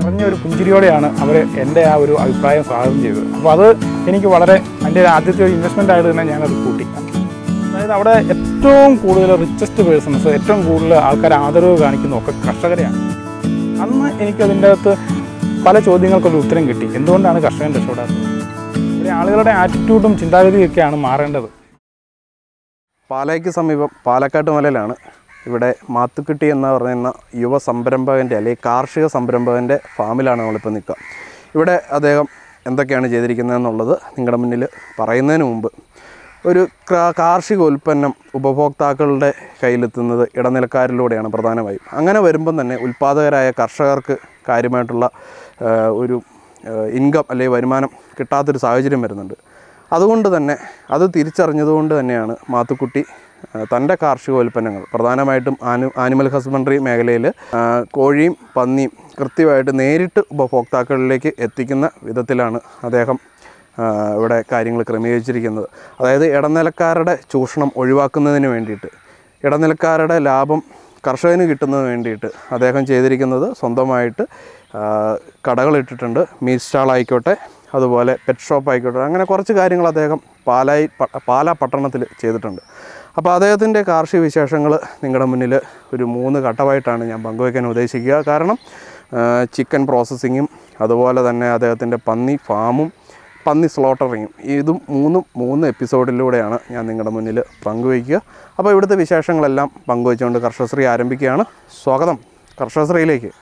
നിറഞ്ഞ ഒരു പുഞ്ചിരിയോടെയാണ് അവർ എൻ്റെ ആ ഒരു അഭിപ്രായം സ്വാഗതം ചെയ്തത് അപ്പോൾ അത് എനിക്ക് വളരെ എൻ്റെ ആദ്യത്തെ ഒരു ഇൻവെസ്റ്റ്മെൻ്റ് ആയിട്ട് തന്നെ ഞാനത് കൂട്ടി അതായത് അവിടെ ഏറ്റവും കൂടുതൽ റിച്ചസ്റ്റ് പേഴ്സൺസ് ഏറ്റവും കൂടുതൽ ആൾക്കാർ ആദരവ് കാണിക്കുന്ന ഒക്കെ കർഷകരെയാണ് അന്ന് എനിക്ക് അതിൻ്റെ അകത്ത് പല ചോദ്യങ്ങൾക്കൊരു ഉത്തരം കിട്ടി എന്തുകൊണ്ടാണ് കർഷകൻ രക്ഷപ്പെടാത്തത് ഇവിടെ ആളുകളുടെ ആറ്റിറ്റ്യൂഡും ചിന്താഗതിയൊക്കെയാണ് മാറേണ്ടത് പാലായ്ക്ക് സമീപം പാലക്കാട്ട് മലയിലാണ് ഇവിടെ മാത്തുക്കുട്ടി എന്ന് പറയുന്ന യുവ സംരംഭകൻ്റെ അല്ലെങ്കിൽ കാർഷിക സംരംഭകൻ്റെ ഫാമിലാണ് നമ്മളിപ്പോൾ നിൽക്കുക ഇവിടെ അദ്ദേഹം എന്തൊക്കെയാണ് ചെയ്തിരിക്കുന്നതെന്നുള്ളത് നിങ്ങളുടെ മുന്നിൽ പറയുന്നതിന് മുമ്പ് ഒരു കാ- കാർഷിക ഉൽപ്പന്നം ഉപഭോക്താക്കളുടെ കയ്യിലെത്തുന്നത് ഇടനിലക്കാരിലൂടെയാണ് പ്രധാനമായും അങ്ങനെ വരുമ്പം തന്നെ ഉൽപ്പാദകരായ കർഷകർക്ക് കാര്യമായിട്ടുള്ള ആ, ഒരു ഇൻകം അല്ലെങ്കിൽ വരുമാനം കിട്ടാത്തൊരു സാഹചര്യം വരുന്നുണ്ട് അതുകൊണ്ട് തന്നെ അത് തിരിച്ചറിഞ്ഞതുകൊണ്ട് തന്നെയാണ് മാത്തുക്കുട്ടി ആ, തൻ്റെ കാർഷിക ഉൽപ്പന്നങ്ങൾ പ്രധാനമായിട്ടും ആനി ആനിമൽ ഹസ്ബൻഡറി മേഖലയിൽ ആ, കോഴിയും പന്നിയും കൃത്യമായിട്ട് നേരിട്ട് ഉപഭോക്താക്കളിലേക്ക് എത്തിക്കുന്ന വിധത്തിലാണ് അദ്ദേഹം ആ, ഇവിടെ കാര്യങ്ങൾ ക്രമീകരിച്ചിരിക്കുന്നത് അതായത് ഇടനിലക്കാരുടെ ചൂഷണം ഒഴിവാക്കുന്നതിന് വേണ്ടിയിട്ട് ഇടനിലക്കാരുടെ ലാഭം കർഷകന് കിട്ടുന്നതിന് വേണ്ടിയിട്ട് അദ്ദേഹം ചെയ്തിരിക്കുന്നത് സ്വന്തമായിട്ട് ആ, കടകളിട്ടിട്ടുണ്ട് മീറ്റ് സ്റ്റാൾ ആയിക്കോട്ടെ അതുപോലെ പെറ്റ് ഷോപ്പ് ആയിക്കോട്ടെ അങ്ങനെ കുറച്ച് കാര്യങ്ങൾ അദ്ദേഹം പാലായി പ- പാലാ പട്ടണത്തിൽ ചെയ്തിട്ടുണ്ട് അപ്പോൾ അദ്ദേഹത്തിൻ്റെ കാർഷിക വിശേഷങ്ങൾ നിങ്ങളുടെ മുന്നിൽ ഒരു മൂന്ന് ഘട്ടമായിട്ടാണ് ഞാൻ പങ്കുവയ്ക്കാൻ ഉദ്ദേശിക്കുക കാരണം ചിക്കൻ പ്രോസസ്സിങ്ങും അതുപോലെ തന്നെ അദ്ദേഹത്തിൻ്റെ പന്നി ഫാമും പന്നി സ്ലോട്ടറിങ്ങും ഇതും മൂന്നും മൂന്ന് എപ്പിസോഡിലൂടെയാണ് ഞാൻ നിങ്ങളുടെ മുന്നിൽ പങ്കുവയ്ക്കുക അപ്പോൾ ഇവിടുത്തെ വിശേഷങ്ങളെല്ലാം പങ്കുവച്ചുകൊണ്ട് കർഷകശ്രീ ആരംഭിക്കുകയാണ് സ്വാഗതം കർഷകശ്രീയിലേക്ക്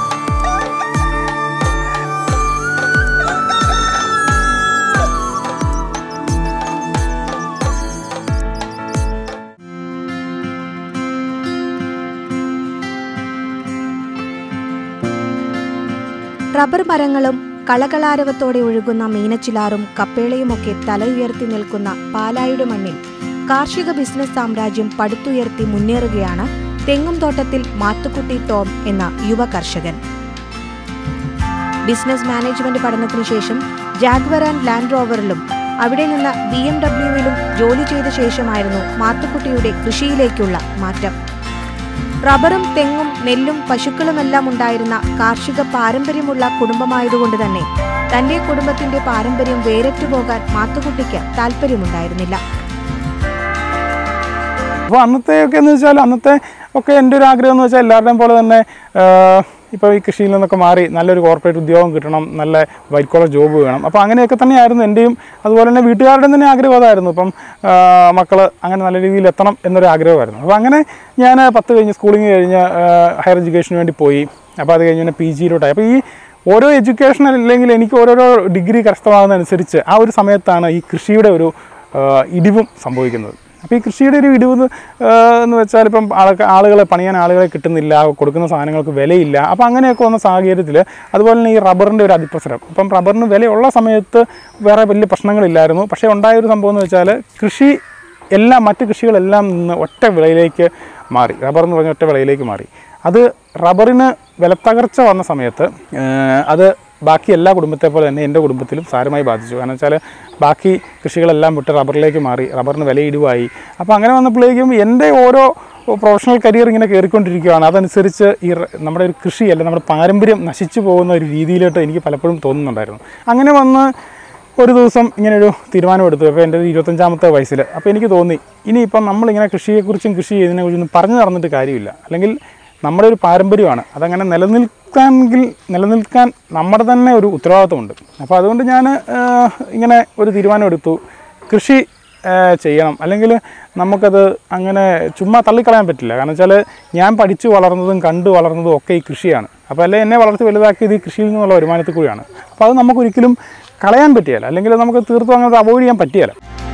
റബ്ബർ മരങ്ങളും കളകളാരവത്തോടെ ഒഴുകുന്ന മീനച്ചിലാറും കപ്പേളയുമൊക്കെ തല ഉയർത്തി നിൽക്കുന്ന പാലായുടെ മണ്ണിൽ കാർഷിക ബിസിനസ് സാമ്രാജ്യം പടുത്തുയർത്തി മുന്നേറുകയാണ് തെങ്ങും തോട്ടത്തിൽ മാത്തുക്കുട്ടി ടോം എന്ന യുവ കർഷകൻ ബിസിനസ് മാനേജ്മെന്റ് പഠനത്തിനു ശേഷം ജാഗ്വർ ആൻഡ് ലാൻഡ് റോവറിലും അവിടെ നിന്ന് ബി എം ഡബ്ല്യുവിലും ജോലി ചെയ്ത ശേഷമായിരുന്നു മാത്തുക്കുട്ടിയുടെ കൃഷിയിലേക്കുള്ള മാറ്റം റബ്ബറും തെങ്ങും നെല്ലും പശുക്കളുമെല്ലാം ഉണ്ടായിരുന്ന കാർഷിക പാരമ്പര്യമുള്ള കുടുംബമായതുകൊണ്ട് തന്നെ തന്റെ കുടുംബത്തിന്റെ പാരമ്പര്യം വേരറ്റുപോകാൻ മാത്തുക്കുട്ടിക്ക് താല്പര്യമുണ്ടായിരുന്നില്ല അപ്പോൾ അന്നത്തെയൊക്കെ എന്ന് വെച്ചാൽ അന്നത്തെ ഒക്കെ എൻ്റെ ഒരു ആഗ്രഹം എന്ന് വെച്ചാൽ എല്ലാവരുടെയും പോലെ തന്നെ ഇപ്പോൾ ഈ കൃഷിയിൽ നിന്നൊക്കെ മാറി നല്ലൊരു കോർപ്പറേറ്റ് ഉദ്യോഗം കിട്ടണം നല്ല വൈറ്റ് കോളർ ജോബ് വേണം അപ്പോൾ അങ്ങനെയൊക്കെ തന്നെയായിരുന്നു എൻ്റെയും അതുപോലെ തന്നെ വീട്ടുകാരുടെയും തന്നെ ആഗ്രഹം അതായിരുന്നു ഇപ്പം മക്കൾ അങ്ങനെ നല്ല രീതിയിൽ എത്തണം എന്നൊരു ആഗ്രഹമായിരുന്നു അപ്പോൾ അങ്ങനെ ഞാൻ പത്ത് കഴിഞ്ഞ് സ്കൂളിങ് കഴിഞ്ഞ് ഹയർ എഡ്യൂക്കേഷന് വേണ്ടി പോയി അപ്പോൾ അത് കഴിഞ്ഞ് പിന്നെ പി ജിയിലോട്ടായി അപ്പോൾ ഈ ഓരോ എഡ്യൂക്കേഷൻ അല്ലെങ്കിൽ എനിക്ക് ഓരോരോ ഡിഗ്രി കരസ്ഥമാകുന്നതനുസരിച്ച് ആ ഒരു സമയത്താണ് ഈ കൃഷിയുടെ ഒരു ആ, ഇടിവും സംഭവിക്കുന്നത് അപ്പോൾ ഈ കൃഷിയുടെ ഒരു ഇടിവ് എന്ന്, ആ, എന്ന് വെച്ചാൽ ഇപ്പം ആൾക്ക് ആളുകളെ പണിയാൻ ആളുകളെ കിട്ടുന്നില്ല കൊടുക്കുന്ന സാധനങ്ങൾക്ക് വിലയില്ല അപ്പോൾ അങ്ങനെയൊക്കെ വന്ന സാഹചര്യത്തിൽ അതുപോലെ തന്നെ ഈ റബ്ബറിൻ്റെ ഒരു അതിപ്രസരം ഇപ്പം റബ്ബറിന് വിലയുള്ള സമയത്ത് വേറെ വലിയ പ്രശ്നങ്ങളില്ലായിരുന്നു പക്ഷേ ഉണ്ടായ ഒരു സംഭവം എന്ന് വെച്ചാൽ കൃഷി എല്ലാം മറ്റ് കൃഷികളെല്ലാം നിന്ന് ഒറ്റ വിളയിലേക്ക് മാറി റബ്ബർ എന്ന് പറഞ്ഞ ഒറ്റ വിളയിലേക്ക് മാറി അത് റബ്ബറിന് വിലത്തകർച്ച വന്ന സമയത്ത് ഏഹ്, അത് ബാക്കി എല്ലാ കുടുംബത്തെ പോലെ തന്നെ എൻ്റെ കുടുംബത്തിലും സാരമായി ബാധിച്ചു കാരണം വെച്ചാൽ ബാക്കി കൃഷികളെല്ലാം വിട്ട് റബ്ബറിലേക്ക് മാറി റബ്ബറിന് വില ഇടിവായി അപ്പോൾ അങ്ങനെ വന്നപ്പോഴേക്കും എൻ്റെ ഓരോ പ്രൊഫഷണൽ കരിയർ ഇങ്ങനെ കയറിക്കൊണ്ടിരിക്കുകയാണ് അതനുസരിച്ച് ഈ റ- നമ്മുടെ ഒരു കൃഷി അല്ല നമ്മുടെ പാരമ്പര്യം നശിച്ചു പോകുന്ന ഒരു രീതിയിലോട്ട് എനിക്ക് പലപ്പോഴും തോന്നുന്നുണ്ടായിരുന്നു അങ്ങനെ വന്ന് ഒരു ദിവസം ഇങ്ങനെ ഒരു തീരുമാനമെടുത്തു അപ്പോൾ എൻ്റെ ഒരു ഇരുപത്തഞ്ചാമത്തെ വയസ്സിൽ അപ്പോൾ എനിക്ക് തോന്നി ഇനിയിപ്പം നമ്മളിങ്ങനെ കൃഷിയെക്കുറിച്ചും കൃഷി ചെയ്തതിനെ കുറിച്ചൊന്നും പറഞ്ഞു നടന്നിട്ട് കാര്യമില്ല അല്ലെങ്കിൽ നമ്മുടെ ഒരു പാരമ്പര്യമാണ് അതങ്ങനെ നിലനിൽക്കാമെങ്കിൽ നിലനിൽക്കാൻ നമ്മുടെ തന്നെ ഒരു ഉത്തരവാദിത്വമുണ്ട് അപ്പോൾ അതുകൊണ്ട് ഞാൻ ഇങ്ങനെ ഒരു തീരുമാനമെടുത്തു കൃഷി ആ, ചെയ്യണം അല്ലെങ്കിൽ നമുക്കത് അങ്ങനെ ചുമ്മാ തള്ളിക്കളയാൻ പറ്റില്ല കാരണം വെച്ചാൽ ഞാൻ പഠിച്ചു വളർന്നതും കണ്ടു വളർന്നതും ഒക്കെ ഈ കൃഷിയാണ് അപ്പോൾ അല്ലെ എന്നെ വളർത്തി വലുതാക്കിയത് ഈ കൃഷിയിൽ നിന്നുള്ള വരുമാനത്തിൽ കൂടിയാണ് അപ്പോൾ അത് നമുക്കൊരിക്കലും കളയാൻ പറ്റിയല്ല അല്ലെങ്കിൽ നമുക്ക് തീർത്തും അങ്ങനെ അവോയ്ഡ് ചെയ്യാൻ പറ്റിയല്ല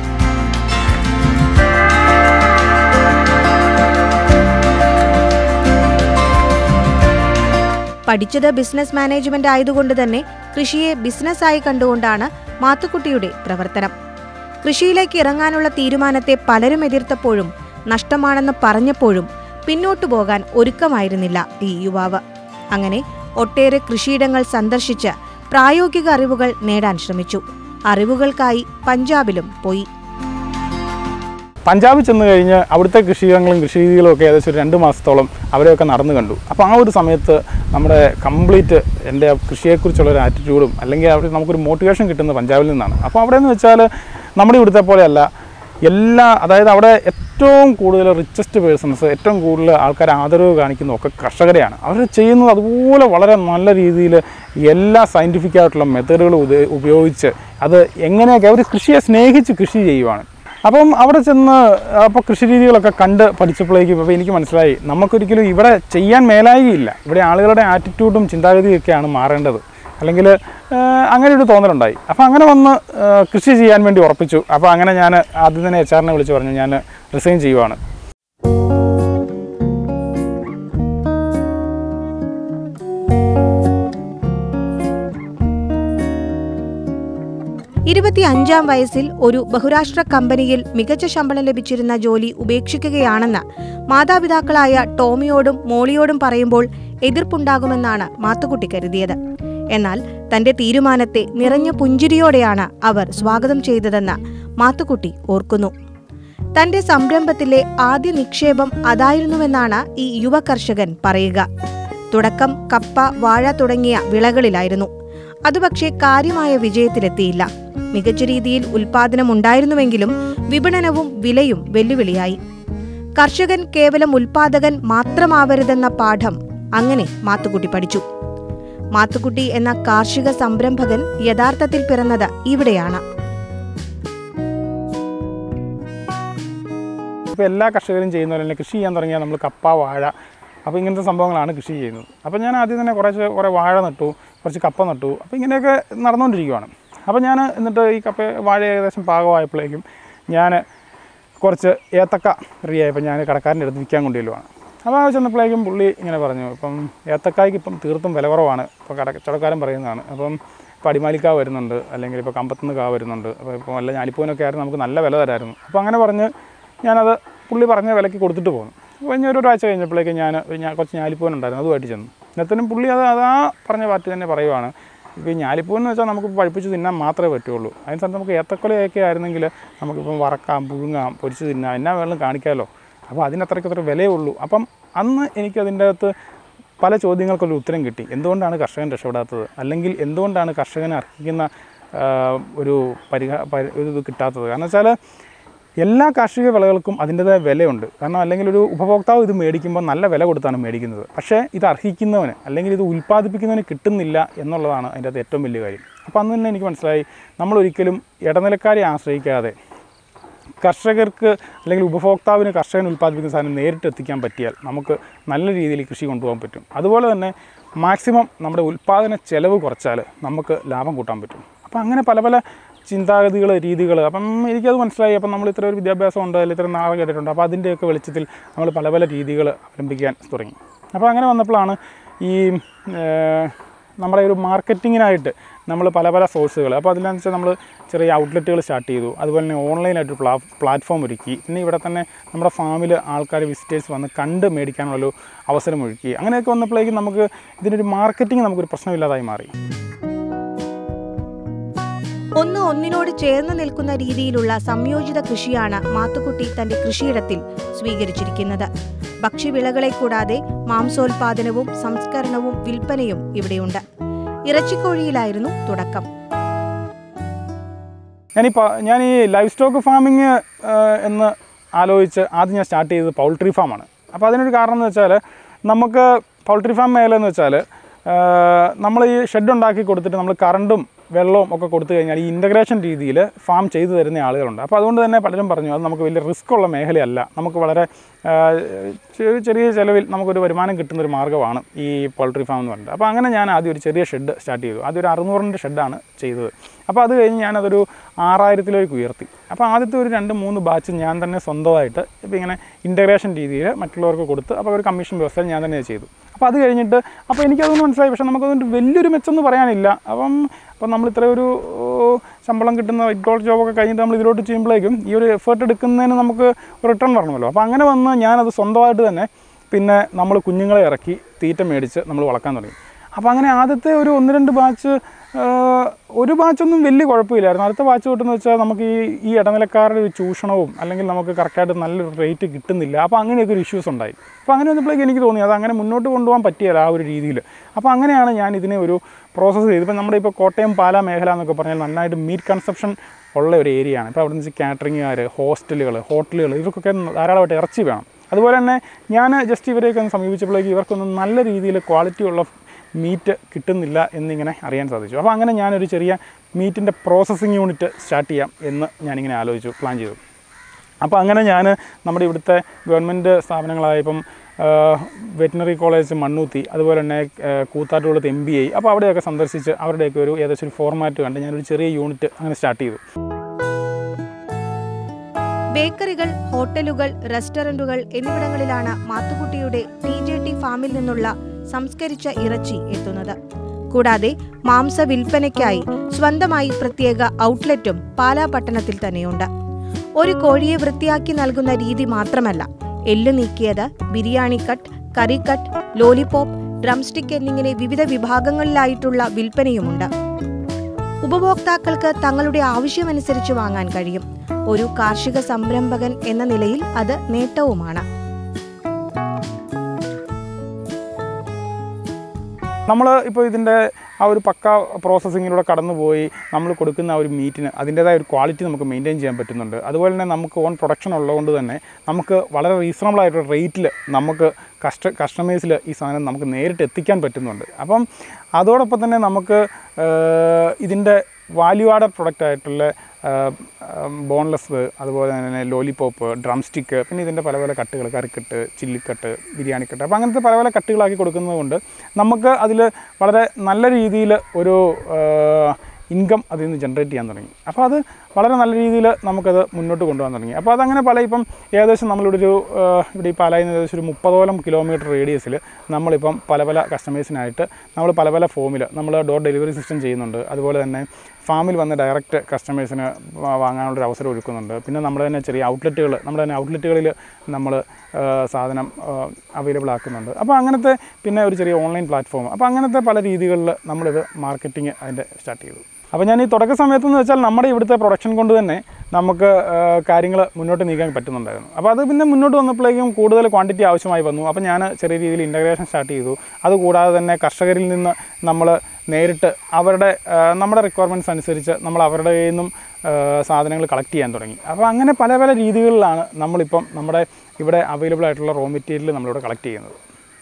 പഠിച്ചത് ബിസിനസ് മാനേജ്മെന്റ് ആയതുകൊണ്ട് തന്നെ കൃഷിയെ ബിസിനസ്സായി കണ്ടുകൊണ്ടാണ് മാത്തുക്കുട്ടിയുടെ പ്രവർത്തനം കൃഷിയിലേക്ക് ഇറങ്ങാനുള്ള തീരുമാനത്തെ പലരും എതിർത്തപ്പോഴും നഷ്ടമാണെന്ന് പറഞ്ഞപ്പോഴും പിന്നോട്ടു പോകാൻ ഒരുക്കമായിരുന്നില്ല ഈ യുവാവ് അങ്ങനെ ഒട്ടേറെ കൃഷിയിടങ്ങൾ സന്ദർശിച്ച് പ്രായോഗിക അറിവുകൾ നേടാൻ ശ്രമിച്ചു അറിവുകൾക്കായി പഞ്ചാബിലും പോയി പഞ്ചാബിൽ ചെന്ന് കഴിഞ്ഞ് അവിടുത്തെ കൃഷികളും കൃഷി രീതികളും ഒക്കെ ഏകദേശം ഒരു രണ്ട് മാസത്തോളം അവരെയൊക്കെ നടന്നു കണ്ടു അപ്പോൾ ആ ഒരു സമയത്ത് നമ്മുടെ കംപ്ലീറ്റ് എൻ്റെ കൃഷിയെക്കുറിച്ചുള്ള ഒരു ആറ്റിറ്റ്യൂഡും അല്ലെങ്കിൽ അവിടെ നമുക്കൊരു മോട്ടിവേഷൻ കിട്ടുന്നത് പഞ്ചാബിൽ നിന്നാണ് അപ്പോൾ അവിടെ എന്ന് വെച്ചാൽ നമ്മുടെ ഇവിടുത്തെ പോലെയല്ല എല്ലാ അതായത് അവിടെ ഏറ്റവും കൂടുതൽ റിച്ചസ്റ്റ് പേഴ്സൺസ് ഏറ്റവും കൂടുതൽ ആൾക്കാർ ആദരവ് കാണിക്കുന്ന ഒക്കെ കർഷകരെയാണ് അവർ ചെയ്യുന്നത് അതുപോലെ വളരെ നല്ല രീതിയിൽ എല്ലാ സയൻറ്റിഫിക് ആയിട്ടുള്ള മെത്തേഡുകൾ ഉപയോഗിച്ച് അത് എങ്ങനെയൊക്കെ അവർ കൃഷിയെ സ്നേഹിച്ച് കൃഷി ചെയ്യുവാണ് അപ്പം അവിടെ ചെന്ന് അപ്പോൾ കൃഷി രീതികളൊക്കെ കണ്ട് പഠിച്ചപ്പോഴേക്കും അപ്പോൾ എനിക്ക് മനസ്സിലായി നമുക്കൊരിക്കലും ഇവിടെ ചെയ്യാൻ മേലായികയില്ല ഇവിടെ ആളുകളുടെ ആറ്റിറ്റ്യൂഡും ചിന്താഗതിയൊക്കെയാണ് മാറേണ്ടത് അല്ലെങ്കിൽ അങ്ങനെ ഒരു തോന്നലുണ്ടായി അപ്പോൾ അങ്ങനെ വന്ന് ആ, കൃഷി ചെയ്യാൻ വേണ്ടി ഉറപ്പിച്ചു അപ്പോൾ അങ്ങനെ ഞാൻ ആദ്യം തന്നെ എച്ച് ആറിനെ വിളിച്ച് പറഞ്ഞു ഞാൻ റിസൈൻ ചെയ്യുവാണ് ഇരുപത്തി അഞ്ചാം വയസ്സിൽ ഒരു ബഹുരാഷ്ട്ര കമ്പനിയിൽ മികച്ച ശമ്പളം ലഭിച്ചിരുന്ന ജോലി ഉപേക്ഷിക്കുകയാണെന്ന് മാതാപിതാക്കളായ ടോമിയോടും മോളിയോടും പറയുമ്പോൾ എതിർപ്പുണ്ടാകുമെന്നാണ് മാത്തുക്കുട്ടി കരുതിയത് എന്നാൽ തന്റെ തീരുമാനത്തെ നിറഞ്ഞ പുഞ്ചിരിയോടെയാണ് അവർ സ്വാഗതം ചെയ്തതെന്ന് മാത്തുക്കുട്ടി ഓർക്കുന്നു തന്റെ സംരംഭത്തിലെ ആദ്യ നിക്ഷേപം അതായിരുന്നുവെന്നാണ് ഈ യുവ കർഷകൻ പറയുക തുടക്കം കപ്പ വാഴ തുടങ്ങിയ വിളകളിലായിരുന്നു അത് പക്ഷേ കാര്യമായ വിജയത്തിലെത്തിയില്ല മികച്ച രീതിയിൽ ഉൽപാദനം ഉണ്ടായിരുന്നുവെങ്കിലും വിപണനവും വിലയും വെല്ലുവിളിയായി കർഷകൻ കേവലം ഉൽപാദകൻ മാത്രമാവരുതെന്ന പാഠം അങ്ങനെ മാത്തുക്കുട്ടി പഠിച്ചു മാത്തുക്കുട്ടി എന്ന കാർഷിക സംരംഭകൻ യഥാർത്ഥത്തിൽ പിറന്നത് ഇവിടെയാണ് ഇപ്പോൾ എല്ലാ കർഷകരും ചെയ്യുന്ന പോലെ തന്നെ കൃഷി ചെയ്യാൻ തുടങ്ങിയാൽ നമ്മൾ കപ്പ വാഴ അപ്പോൾ ഇങ്ങനത്തെ സംഭവങ്ങളാണ് കൃഷി ചെയ്യുന്നത് അപ്പോൾ ഞാൻ ആദ്യം തന്നെ കുറച്ച് കുറേ വാഴ നട്ടു കുറച്ച് കപ്പ നട്ടു അപ്പോൾ ഇങ്ങനെയൊക്കെ നടന്നുകൊണ്ടിരിക്കുകയാണ് അപ്പോൾ ഞാൻ എന്നിട്ട് ഈ കപ്പ വാഴ ഏകദേശം പാകമായപ്പോഴേക്കും ഞാൻ കുറച്ച് ഏത്തക്ക റെഡി ആയപ്പോൾ ഞാൻ കടക്കാരൻ്റെ അടുത്ത് വിൽക്കാൻ കൊണ്ടുവരുവാണ് അപ്പോൾ ആ ചെന്നപ്പോഴേക്കും പുള്ളി ഇങ്ങനെ പറഞ്ഞു ഇപ്പം ഏത്തക്കായ്ക്ക് ഇപ്പം തീർത്തും വില കുറവാണ് ഇപ്പോൾ കട കടക്കാരൻ പറയുന്നതാണ് അപ്പം ഇപ്പോൾ അടിമാലിക്കാ വരുന്നുണ്ട് അല്ലെങ്കിൽ ഇപ്പോൾ കമ്പത്തുനിന്ന് കാ വരുന്നുണ്ട് അപ്പോൾ ഇപ്പോൾ വല്ല ഞാലിപ്പൂവിനൊക്കെ ആയിരുന്നു നമുക്ക് നല്ല വില തരായിരുന്നു അപ്പോൾ അങ്ങനെ പറഞ്ഞ് ഞാനത് പുള്ളി പറഞ്ഞ വിലയ്ക്ക് കൊടുത്തിട്ട് പോന്നു അപ്പോൾ കഴിഞ്ഞ ഒരു ഒരാഴ്ച കഴിഞ്ഞപ്പോഴേക്ക് ഞാൻ ഞാൻ കുറച്ച് ഞാലിപ്പൂവൻ ഉണ്ടായിരുന്നു അതുമായിട്ട് ചെന്നു എന്നിട്ടും പുള്ളി അത് അതാ പറഞ്ഞ പാർട്ടി തന്നെ പറയുവാണ് ഇപ്പോൾ ഈ ഞാലിപ്പൂ എന്ന് വെച്ചാൽ നമുക്ക് പഴിപ്പിച്ച് തിന്നാൻ മാത്രമേ പറ്റുള്ളൂ അതിന് സ്ഥലത്ത് നമുക്ക് ഏത്തക്കൊലയൊക്കെ ആയിരുന്നെങ്കിൽ നമുക്കിപ്പം വറക്കാം പുഴുങ്ങാം പൊരിച്ച് തിന്നാം എന്നാ വേണമെങ്കിലും കാണിക്കാമല്ലോ അപ്പോൾ അതിനത്രയ്ക്ക് അത്ര വിലയേ ഉള്ളൂ അപ്പം അന്ന് എനിക്ക് അതിൻ്റെ അകത്ത് പല ചോദ്യങ്ങൾക്കൊരു ഉത്തരം കിട്ടി എന്തുകൊണ്ടാണ് കർഷകൻ രക്ഷപ്പെടാത്തത് അല്ലെങ്കിൽ എന്തുകൊണ്ടാണ് കർഷകന് അർഹിക്കുന്ന ആ, ഒരു പരിഹാ പരി ഒരു ഇത് കിട്ടാത്തത് കാരണം വെച്ചാൽ എല്ലാ കാർഷിക വിളകൾക്കും അതിൻ്റെതായ വിലയുണ്ട് കാരണം അല്ലെങ്കിൽ ഒരു ഉപഭോക്താവ് ഇത് മേടിക്കുമ്പോൾ നല്ല വില കൊടുത്താണ് മേടിക്കുന്നത് പക്ഷേ ഇത് അർഹിക്കുന്നവന് അല്ലെങ്കിൽ ഇത് ഉൽപ്പാദിപ്പിക്കുന്നവന് കിട്ടുന്നില്ല എന്നുള്ളതാണ് അതിൻ്റെ അകത്ത് ഏറ്റവും വലിയ കാര്യം അപ്പോൾ അന്ന് തന്നെ എനിക്ക് മനസ്സിലായി നമ്മളൊരിക്കലും ഇടനിലക്കാരെ ആശ്രയിക്കാതെ കർഷകർക്ക് അല്ലെങ്കിൽ ഉപഭോക്താവിന് കർഷകൻ ഉൽപ്പാദിപ്പിക്കുന്ന സാധനം നേരിട്ട് എത്തിക്കാൻ പറ്റിയാൽ നമുക്ക് നല്ല രീതിയിൽ കൃഷി കൊണ്ടുപോകാൻ പറ്റും അതുപോലെ തന്നെ മാക്സിമം നമ്മുടെ ഉൽപ്പാദന ചെലവ് കുറച്ചാൽ നമുക്ക് ലാഭം കൂട്ടാൻ പറ്റും അപ്പോൾ അങ്ങനെ പല പല ചിന്താഗതികൾ രീതികൾ അപ്പം എനിക്കത് മനസ്സിലായി അപ്പം നമ്മൾ ഇത്ര ഒരു വിദ്യാഭ്യാസം ഉണ്ട് അല്ലെങ്കിൽ ഇത്ര നാളെ കേട്ടിട്ടുണ്ട് അപ്പോൾ അതിൻ്റെയൊക്കെ വെളിച്ചത്തിൽ നമ്മൾ പല പല രീതികൾ അവലംബിക്കാൻ തുടങ്ങി അപ്പോൾ അങ്ങനെ വന്നപ്പോഴാണ് ഈ ഏഹ്, നമ്മുടെ ഒരു മാർക്കറ്റിങ്ങിനായിട്ട് നമ്മൾ പല പല സോഴ്സുകൾ അപ്പോൾ അതിലെന്ന് വെച്ചാൽ നമ്മൾ ചെറിയ ഔട്ട്ലെറ്റുകൾ സ്റ്റാർട്ട് ചെയ്തു അതുപോലെ തന്നെ ഓൺലൈനായിട്ട് പ്ലാ പ്ലാറ്റ്ഫോം ഒരുക്കി പിന്നെ ഇവിടെ തന്നെ നമ്മുടെ ഫാമിൽ ആൾക്കാർ വിസിറ്റേഴ്സ് വന്ന് കണ്ട് മേടിക്കാനുള്ളൊരു അവസരം ഒരുക്കി അങ്ങനെയൊക്കെ വന്നപ്പോഴേക്കും നമുക്ക് ഇതിനൊരു മാർക്കറ്റിംഗ് നമുക്കൊരു പ്രശ്നമില്ലാതായി മാറി ഒന്ന് ഒന്നിനോട് ചേർന്ന് നിൽക്കുന്ന രീതിയിലുള്ള സംയോജിത കൃഷിയാണ് മാത്തുക്കുട്ടി തന്റെ കൃഷിയിടത്തിൽ സ്വീകരിച്ചിരിക്കുന്നത് ഭക്ഷ്യവിളകളെ കൂടാതെ മാംസോൽപാദനവും സംസ്കരണവും വിൽപ്പനയും ഇവിടെയുണ്ട് ഇറച്ചിക്കോഴിയിലായിരുന്നു തുടക്കം ഞാനിപ്പോൾ ഞാൻ ഈ ലൈഫ് സ്റ്റോക്ക് ഫാമിങ് എന്ന് ആലോചിച്ച് ആദ്യം ഞാൻ സ്റ്റാർട്ട് ചെയ്തത് പൗൾട്രി ഫാമാണ് അപ്പോൾ അതിനൊരു കാരണം എന്ന് വെച്ചാൽ നമുക്ക് പൗൾട്രി ഫാം മേലെന്ന് വെച്ചാൽ നമ്മൾ ഈ ഷെഡ് ഉണ്ടാക്കി കൊടുത്തിട്ട് നമ്മൾ കറണ്ടും വെള്ളവും ഒക്കെ കൊടുത്തു കഴിഞ്ഞാൽ ഈ ഇൻ്റഗ്രേഷൻ രീതിയിൽ ഫാം ചെയ്തു തരുന്ന ആളുകളുണ്ട് അപ്പോൾ അതുകൊണ്ട് തന്നെ പലരും പറഞ്ഞു അത് നമുക്ക് വലിയ റിസ്ക് ഉള്ള മേഖലയല്ല നമുക്ക് വളരെ ആ, ചെറിയ ചെറിയ ചിലവിൽ നമുക്കൊരു വരുമാനം കിട്ടുന്ന ഒരു മാർഗ്ഗമാണ് ഈ പോൾട്രി ഫാം എന്ന് പറയുന്നത് അപ്പോൾ അങ്ങനെ ഞാൻ ആദ്യം ഒരു ചെറിയ ഷെഡ് സ്റ്റാർട്ട് ചെയ്തു ആദ്യം ഒരു അറുന്നൂറിൻ്റെ ഷെഡാണ് ചെയ്തത് അപ്പോൾ അത് കഴിഞ്ഞ് ഞാനതൊരു ആറായിരത്തിലേക്ക് ഉയർത്തി അപ്പോൾ ആദ്യത്തെ ഒരു രണ്ട് മൂന്ന് ബാച്ച് ഞാൻ തന്നെ സ്വന്തമായിട്ട് ഇപ്പോൾ ഇങ്ങനെ ഇൻ്റഗ്രേഷൻ രീതിയിൽ മറ്റുള്ളവർക്ക് കൊടുത്ത് അപ്പോൾ ഒരു കമ്മീഷൻ വ്യവസ്ഥ ഞാൻ തന്നെ ചെയ്തു അപ്പോൾ അത് കഴിഞ്ഞിട്ട് അപ്പോൾ എനിക്കതൊന്ന് മനസ്സിലായി പക്ഷേ നമുക്കതുകൊണ്ട് വലിയൊരു മെച്ചമെന്ന് പറയാനില്ല അപ്പം അപ്പം നമ്മൾ ഇത്ര ഒരു ഓ, ശമ്പളം കിട്ടുന്ന വൈറ്റ് കോളർ ജോബൊക്കെ കഴിഞ്ഞിട്ട് നമ്മൾ ഇതിലോട്ട് ചെയ്യുമ്പോഴേക്കും ഈ ഒരു എഫേർട്ട് എടുക്കുന്നതിന് നമുക്ക് റിട്ടേൺ വരണമല്ലോ അപ്പോൾ അങ്ങനെ വന്ന് ഞാനത് സ്വന്തമായിട്ട് തന്നെ പിന്നെ നമ്മൾ കുഞ്ഞുങ്ങളെ ഇറക്കി തീറ്റ മേടിച്ച് നമ്മൾ വളർക്കാൻ തുടങ്ങി അപ്പോൾ അങ്ങനെ ആദ്യത്തെ ഒരു ഒന്ന് രണ്ട് ബാച്ച് ഒരു ബാച്ചൊന്നും വലിയ കുഴപ്പമില്ലായിരുന്നു അടുത്ത ബാച്ച് തൊട്ടെന്ന് വെച്ചാൽ നമുക്ക് ഈ ഈ ഇടനിലക്കാരുടെ ഒരു ചൂഷണവും അല്ലെങ്കിൽ നമുക്ക് കറക്റ്റായിട്ട് നല്ലൊരു റേറ്റ് കിട്ടുന്നില്ല അപ്പോൾ അങ്ങനെയൊക്കെ ഒരു ഇഷ്യൂസ് ഉണ്ടായി അപ്പോൾ അങ്ങനെ വന്നപ്പോഴേക്ക് എനിക്ക് തോന്നി അത് അങ്ങനെ മുന്നോട്ട് കൊണ്ടുപോകാൻ പറ്റിയല്ല ആ ഒരു രീതിയിൽ അപ്പോൾ അങ്ങനെയാണ് ഞാൻ ഇതിനെ ഒരു പ്രോസസ്സ് ചെയ്ത് ഇപ്പോൾ നമ്മുടെ ഇപ്പോൾ കോട്ടയം പാലാ മേഖല എന്നൊക്കെ പറഞ്ഞാൽ നന്നായിട്ട് മീറ്റ് കൺസപ്ഷൻ ഉള്ള ഒരു ഏരിയയാണ് ഇപ്പോൾ അവിടെ നിന്ന് കാറ്ററിംഗുകാർ ഹോസ്റ്റലുകൾ ഹോട്ടലുകൾ ഇവർക്കൊക്കെ ധാരാളമായിട്ട് ഇറച്ചി വേണം അതുപോലെ തന്നെ ഞാൻ ജസ്റ്റ് ഇവരെയൊക്കെ ഒന്ന് സമീപിച്ചപ്പോഴേക്ക് ഇവർക്കൊന്നും നല്ല രീതിയിൽ ക്വാളിറ്റി ഉള്ള മീറ്റ് കിട്ടുന്നില്ല എന്നിങ്ങനെ അറിയാൻ സാധിച്ചു അപ്പോൾ അങ്ങനെ ഞാനൊരു ചെറിയ മീറ്റിൻ്റെ പ്രോസസ്സിങ് യൂണിറ്റ് സ്റ്റാർട്ട് ചെയ്യാം എന്ന് ഞാനിങ്ങനെ ആലോചിച്ചു പ്ലാൻ ചെയ്തു അപ്പോൾ അങ്ങനെ ഞാൻ നമ്മുടെ ഇവിടുത്തെ ഗവൺമെൻറ് സ്ഥാപനങ്ങളായ ഇപ്പം വെറ്റിനറി കോളേജ് മണ്ണൂത്തി അതുപോലെ തന്നെ ആ, കൂത്താട്ടുകുളത്ത് എം ബി ഐ അപ്പോൾ അവിടെയൊക്കെ സന്ദർശിച്ച് അവരുടെയൊക്കെ ഒരു ഏകദേശം ഒരു ഫോർമാറ്റ് കണ്ട് ഞാനൊരു ചെറിയ യൂണിറ്റ് അങ്ങനെ സ്റ്റാർട്ട് ചെയ്തു ബേക്കറികൾ ഹോട്ടലുകൾ റെസ്റ്റോറന്റുകൾ എന്നിവിടങ്ങളിലാണ് മാത്തുക്കുട്ടിയുടെ ടി ജെ ടി ഫാമിൽ നിന്നുള്ള സംസ്കരിച്ച ഇറച്ചി എത്തുന്നത് കൂടാതെ മാംസ വിൽപ്പനയ്ക്കായി സ്വന്തമായി പ്രത്യേക ഔട്ട്ലെറ്റും പാലാ പട്ടണത്തിൽ തന്നെയുണ്ട് ഒരു കോഴിയെ വൃത്തിയാക്കി നൽകുന്ന രീതി മാത്രമല്ല എല്ല് നീക്കിയത് biryani cut curry cut lollipop drumstick എന്നിങ്ങനെ വിവിധ വിഭാഗങ്ങളിലായിട്ടുള്ള വിൽപ്പനയുമുണ്ട് ഉപഭോക്താക്കൾക്ക് തങ്ങളുടെ ആവശ്യമനുസരിച്ച് വാങ്ങാൻ കഴിയും ഒരു കാർഷിക സംരംഭകൻ എന്ന നിലയിൽ അത് നേട്ടവുമാണ് നമ്മൾ ഇപ്പോൾ ഇതിൻ്റെ ആ ഒരു പക്ക പ്രോസസ്സിങ്ങിലൂടെ കടന്നുപോയി നമ്മൾ കൊടുക്കുന്ന ആ ഒരു മീറ്റിന് അതിൻ്റേതായ ഒരു ക്വാളിറ്റി നമുക്ക് മെയിൻറ്റെയിൻ ചെയ്യാൻ പറ്റുന്നുണ്ട് അതുപോലെ തന്നെ നമുക്ക് ഓൺ പ്രൊഡക്ഷൻ ഉള്ളതുകൊണ്ട് തന്നെ നമുക്ക് വളരെ റീസണബിൾ ആയിട്ടുള്ള റേറ്റിൽ നമുക്ക് കസ്റ്റ കസ്റ്റമേഴ്സിൽ ഈ സാധനം നമുക്ക് നേരിട്ട് എത്തിക്കാൻ പറ്റുന്നുണ്ട് അപ്പം അതോടൊപ്പം തന്നെ നമുക്ക് ഇതിൻ്റെ വാല്യൂ ആഡഡ് പ്രൊഡക്റ്റ് ആയിട്ടുള്ള ബോൺലെസ് അതുപോലെ തന്നെ ലോലിപോപ്പ് ഡ്രം സ്റ്റിക്ക് പിന്നെ ഇതിൻ്റെ പല പല കട്ടുകൾ കറിക്കട്ട് ചില്ലിക്കട്ട് ബിരിയാണി കട്ട് അപ്പോൾ അങ്ങനത്തെ പല പല കട്ടുകളാക്കി കൊടുക്കുന്നത് കൊണ്ട് നമുക്ക് അതിൽ വളരെ നല്ല രീതിയിൽ ഒരു ഇൻകം അതിൽ നിന്ന് ജനറേറ്റ് ചെയ്യാൻ തുടങ്ങി അപ്പോൾ അത് വളരെ നല്ല രീതിയിൽ നമുക്കത് മുന്നോട്ട് കൊണ്ടുപോകാൻ തുടങ്ങി അപ്പോൾ അതങ്ങനെ പല ഇപ്പം ഏകദേശം നമ്മളിവിടെ ഒരു ആ, ഇവിടെ ഈ പാലായിൽ നിന്ന് ഏകദേശം ഒരു മുപ്പതോളം കിലോമീറ്റർ റേഡിയസിൽ നമ്മളിപ്പം പല പല കസ്റ്റമേഴ്സിനായിട്ട് നമ്മൾ പല പല ഫോമിൽ നമ്മൾ ഡോർ ഡെലിവറി സിസ്റ്റം ചെയ്യുന്നുണ്ട് അതുപോലെ തന്നെ ഫാമിൽ വന്ന് ഡയറക്റ്റ് കസ്റ്റമേഴ്സിന് വാങ്ങാനുള്ളൊരു അവസരം ഒരുക്കുന്നുണ്ട് പിന്നെ നമ്മുടെ തന്നെ ചെറിയ ഔട്ട്ലെറ്റുകൾ നമ്മുടെ തന്നെ ഔട്ട്ലെറ്റുകളിൽ നമ്മൾ സാധനം അവൈലബിൾ ആക്കുന്നുണ്ട് അപ്പോൾ അങ്ങനത്തെ പിന്നെ ഒരു ചെറിയ ഓൺലൈൻ പ്ലാറ്റ്ഫോം അപ്പോൾ അങ്ങനത്തെ പല രീതികളിൽ നമ്മളിത് മാർക്കറ്റിംഗ് അതിൻ്റെ സ്റ്റാർട്ട് ചെയ്തു അപ്പോൾ ഞാൻ ഈ തുടക്ക സമയത്തെന്ന് വെച്ചാൽ നമ്മുടെ ഇവിടുത്തെ പ്രൊഡക്ഷൻ കൊണ്ട് തന്നെ നമുക്ക് കാര്യങ്ങൾ മുന്നോട്ട് നീക്കാൻ പറ്റുന്നുണ്ടായിരുന്നു അപ്പോൾ അത് പിന്നെ മുന്നോട്ട് വന്നപ്പോഴേക്കും കൂടുതൽ ക്വാണ്ടിറ്റി ആവശ്യമായി വന്നു അപ്പോൾ ഞാൻ ചെറിയ രീതിയിൽ ഇൻ്റഗ്രേഷൻ സ്റ്റാർട്ട് ചെയ്തു അതുകൂടാതെ തന്നെ കർഷകരിൽ നിന്ന് നമ്മൾ നേരിട്ട് അവരുടെ ആ, നമ്മുടെ റിക്വയർമെൻറ്റ്സ് അനുസരിച്ച് നമ്മൾ അവരുടെ കയ്യിൽ നിന്നും സാധനങ്ങൾ കളക്ട് ചെയ്യാൻ തുടങ്ങി അപ്പോൾ അങ്ങനെ പല പല രീതികളിലാണ് നമ്മളിപ്പം നമ്മുടെ ഇവിടെ അവൈലബിൾ ആയിട്ടുള്ള റോ മെറ്റീരിയൽ നമ്മളിവിടെ കളക്ട് ചെയ്യുന്നത്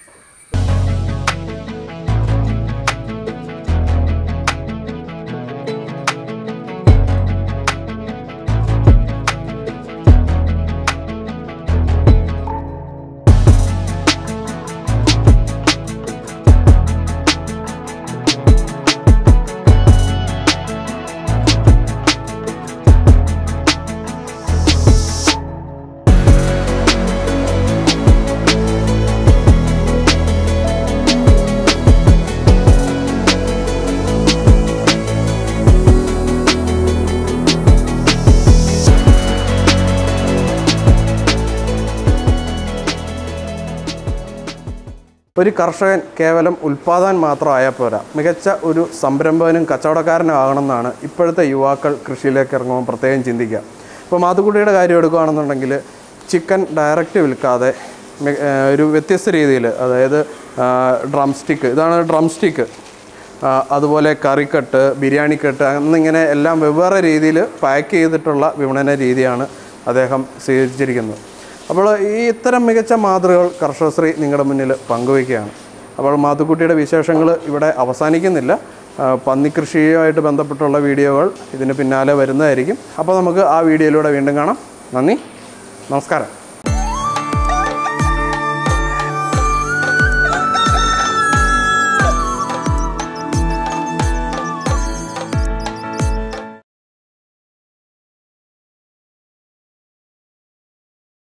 ഒരു കർഷകൻ കേവലം ഉൽപ്പാദനം മാത്രമായാൽ പോരാ മികച്ച ഒരു സംരംഭകനും കച്ചവടക്കാരനും ആകണമെന്നാണ് ഇപ്പോഴത്തെ യുവാക്കൾ കൃഷിയിലേക്ക് ഇറങ്ങുമ്പോൾ പ്രത്യേകം ചിന്തിക്കുക ഇപ്പോൾ മാത്തുക്കുട്ടിയുടെ കാര്യം എടുക്കുകയാണെന്നുണ്ടെങ്കിൽ ചിക്കൻ ഡയറക്റ്റ് വിൽക്കാതെ മി- ഏഹ് ഒരു വ്യത്യസ്ത രീതിയിൽ അതായത് ഡ്രം സ്റ്റിക്ക് ഇതാണ് ഡ്രം സ്റ്റിക്ക് അതുപോലെ കറിക്കട്ട് ബിരിയാണി കട്ട് എന്നിങ്ങനെ എല്ലാം വെവ്വേറെ രീതിയിൽ പാക്ക് ചെയ്തിട്ടുള്ള വിപണന രീതിയാണ് അദ്ദേഹം സ്വീകരിച്ചിരിക്കുന്നത് അപ്പോൾ ഈ ഇത്തരം മികച്ച മാതൃകകൾ കർഷകശ്രീ നിങ്ങളുടെ മുന്നിൽ പങ്കുവയ്ക്കുകയാണ് അപ്പോൾ മാത്തുക്കുട്ടിയുടെ വിശേഷങ്ങൾ ഇവിടെ അവസാനിക്കുന്നില്ല ആ, പന്നിക്കൃഷിയുമായിട്ട് ബന്ധപ്പെട്ടുള്ള വീഡിയോകൾ ഇതിന് പിന്നാലെ വരുന്നതായിരിക്കും അപ്പോൾ നമുക്ക് ആ വീഡിയോയിലൂടെ വീണ്ടും കാണാം നന്ദി നമസ്കാരം